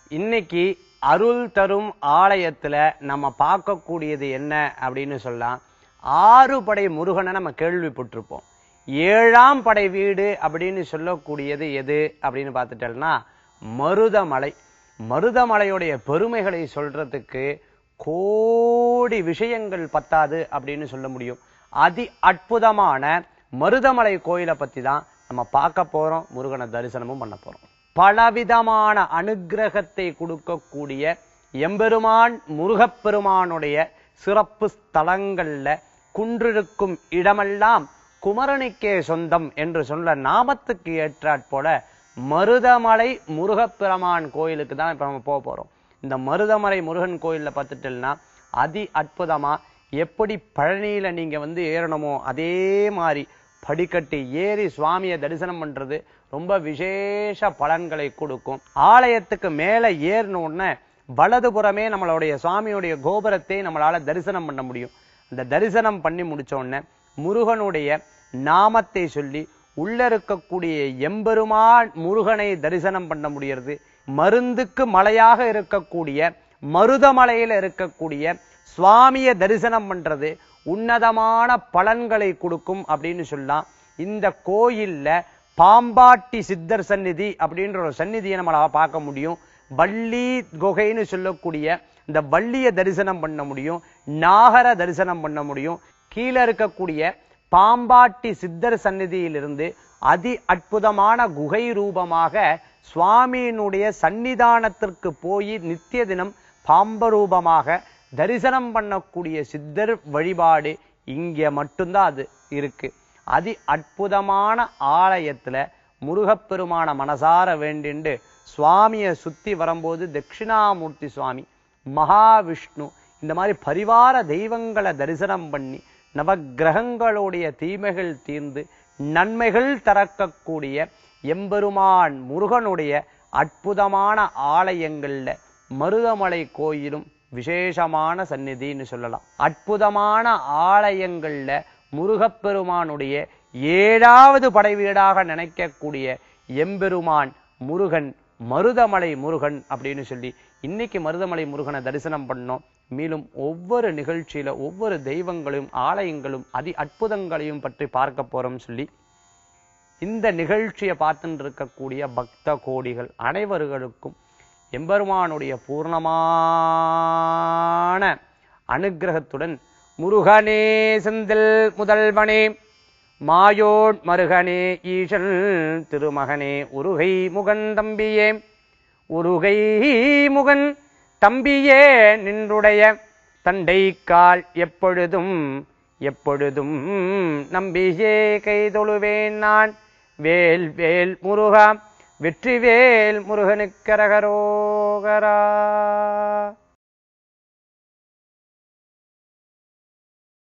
இன்னைக்கு அருள் தரும் ஆலயத்துல நம்ம பார்க்கக்கூடியது என்ன அப்படின்னு சொல்லலாம் ஆறு படை முருகனை நம்ம கேள்விப்பட்டிருப்போம் ஏழாம் படை வீடு அப்படின்னு சொல்லக்கூடியது எது அப்படின்னு பார்த்துட்டோம்னா மருதமலை மருதமலையுடைய பெருமைகளை சொல்றதுக்கு கோடி விஷயங்கள் பத்தாது அப்படின்னு சொல்ல முடியும் அதி அற்புதமான மருதமலை கோயிலை பத்தி தான் நம்ம பார்க்க போறோம் முருகனை தரிசனமும் பண்ண போறோம் பலவிதமான அனுக்கிரகத்தை கொடுக்கக்கூடிய எம்பெருமான் முருகப்பெருமானுடைய சிறப்பு ஸ்தலங்கள்ல குன்றிருக்கும் இடமெல்லாம் குமரனுக்கே சொந்தம் என்று சொல்ல நாமத்துக்கு ஏற்றாற் போல மருதமலை முருகப்பெருமான் கோயிலுக்கு தான் இப்ப நம்ம போக போறோம் இந்த மருதமலை முருகன் கோயில்ல பார்த்துட்டோம்னா அதி அற்புதமா எப்படி பழனியில நீங்க வந்து ஏறணுமோ அதே மாதிரி படிக்கட்டு ஏறி சுவாமியை தரிசனம் பண்றது ரொம்ப விசேஷ பலன்களை கொடுக்கும் ஆலயத்துக்கு மேல ஏறின உடனே வலதுபுறமே நம்மளுடைய சுவாமியுடைய கோபுரத்தை நம்மளால தரிசனம் பண்ண முடியும் அந்த தரிசனம் பண்ணி முடிச்ச உடனே முருகனுடைய நாமத்தை சொல்லி உள்ள இருக்கக்கூடிய எம்பெருமான் முருகனை தரிசனம் பண்ண முடியறது மருந்துக்கு மலையாக இருக்கக்கூடிய மருதமலையில இருக்கக்கூடிய சுவாமிய தரிசனம் பண்றது உன்னதமான பலன்களை கொடுக்கும் அப்படின்னு சொல்லலாம் இந்த கோயில்ல பாம்பாட்டி சித்தர் சந்நிதி அப்படின்ற ஒரு சந்நிதியை நம்மளால பார்க்க முடியும் வள்ளி குகைன்னு சொல்லக்கூடிய இந்த வள்ளிய தரிசனம் பண்ண முடியும் நாகர தரிசனம் பண்ண முடியும் கீழே இருக்கக்கூடிய பாம்பாட்டி சித்தர் சந்நிதியிலிருந்து அதி அற்புதமான குகை ரூபமாக சுவாமியினுடைய சன்னிதானத்திற்கு போய் நித்திய தினம் பாம்ப ரூபமாக தரிசனம் பண்ணக்கூடிய சித்தர் வழிபாடு இங்க மட்டும்தான் அது இருக்கு அதி அற்புதமான ஆலயத்துல முருகப்பெருமான மனசார வேண்டிண்டு சுவாமியை சுத்தி வரும்போது தட்சிணாமூர்த்தி சுவாமி மகாவிஷ்ணு இந்த மாதிரி பரிவார தெய்வங்களை தரிசனம் பண்ணி நவக்கிரகங்களுடைய தீமைகள் தீர்ந்து நன்மைகள் தரக்கக்கூடிய எம்பெருமான் முருகனுடைய அற்புதமான ஆலயங்கள்ல மருதமலை கோயிலும் விசேஷமான சந்நிதின்னு சொல்லலாம் அற்புதமான ஆலயங்கள்ல முருகப்பெருமானுடைய ஏழாவது படை வீடாக நினைக்கக்கூடிய எம்பெருமான் முருகன் மருதமலை முருகன் அப்படின்னு சொல்லி இன்னைக்கு மருதமலை முருகனை தரிசனம் பண்ணோம் மேலும் ஒவ்வொரு நிகழ்ச்சியில ஒவ்வொரு தெய்வங்களையும் ஆலயங்களும் அதி அற்புதங்களையும் பற்றி பார்க்க போறோம் சொல்லி இந்த நிகழ்ச்சியை பார்த்துட்டு இருக்கக்கூடிய பக்த கோடிகள் அனைவர்களுக்கும் எம்பெருமானுடைய பூர்ணமான அனுக்கிரகத்துடன் முருகனே செந்தில் முதல்வனே மாயோட் மருகனே ஈசன் திருமகனே உருகை முகன் தம்பியே உருகை முகன் தம்பியே நின்றுடைய தண்டை கால் எப்பொழுதும் எப்பொழுதும் நம்பியே கைதொழுவேன் நான் வேல் வேல் முருகா வெற்றிவேல் முருகனுக்கரகரோகரா